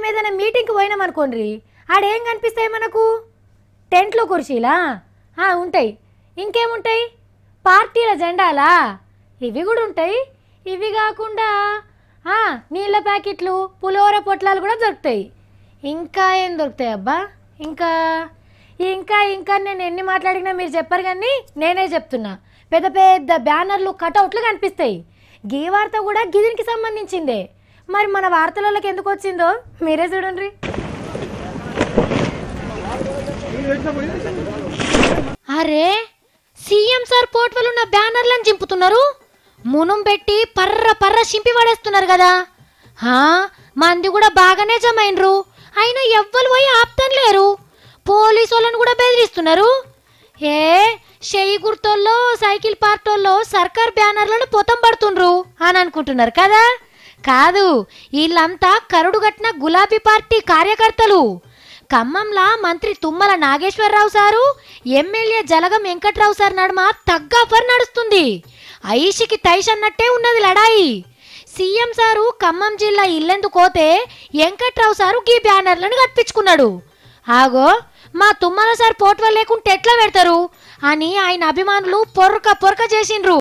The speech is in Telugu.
ఏదైనా మీటింగ్కి పోయినాం అనుకోండి ఆడేం కనిపిస్తాయి మనకు టెంట్లో కుర్చీలా ఆ, ఉంటాయి ఇంకేముంటాయి పార్టీల జెండాలా ఇవి కూడా ఉంటాయి ఇవి కాకుండా ఆ, నీళ్ళ ప్యాకెట్లు పులిహోర పొట్లాలు కూడా దొరుకుతాయి ఇంకా ఏం దొరుకుతాయి అబ్బా ఇంకా ఇంకా ఇంకా నేను ఎన్ని మాట్లాడినా మీరు చెప్పరు కానీ నేనే చెప్తున్నా పెద్ద పెద్ద బ్యానర్లు కటౌట్లు కనిపిస్తాయి గీ వార్త కూడా గిదినికి సంబంధించిందే మరి మన వార్తలలోకి ఎందుకు వచ్చిందో మీరే చూడండి అరే సీఎం సార్ పోర్ట్వల్ ఉన్న బ్యానర్లను చింపుతున్నారు మునం పెట్టి పర్ర పర్ర చింపి పడేస్తున్నారు కదా హా మంది కూడా బాగానే జమైనరు అయినా ఎవ్వరు పోయి ఆపుతాను లేరు పోలీసు వాళ్ళని కూడా బెదిరిస్తున్నారు ఏ చెయ్యి గుర్తోల్లో సైకిల్ పార్టోల్లో సర్కార్ బ్యానర్లను పొతం పడుతుండ్రు అని అనుకుంటున్నారు కదా కాదు వీళ్ళంతా కరుడుగట్టిన గులాబీ పార్టీ కార్యకర్తలు ఖమ్మంలా మంత్రి Tummala Nageswararao sir MLA Jalagam Venkatrao sir నడుమ తగ్గఫర్ నడుస్తుంది ఐషికి తైష్ అన్నట్టే ఉన్నది లడాయి సీఎం సారు ఖమ్మం జిల్లా ఇల్లెందుకోతే వెంకట్రావు సారు గీ బ్యానర్లను కట్టించుకున్నాడు ఆగో మా తుమ్మల సార్ పోట్వ లేకుంటే ఎట్లా పెడతారు అని ఆయన అభిమానులు పొరక పొరక చేసిండ్రు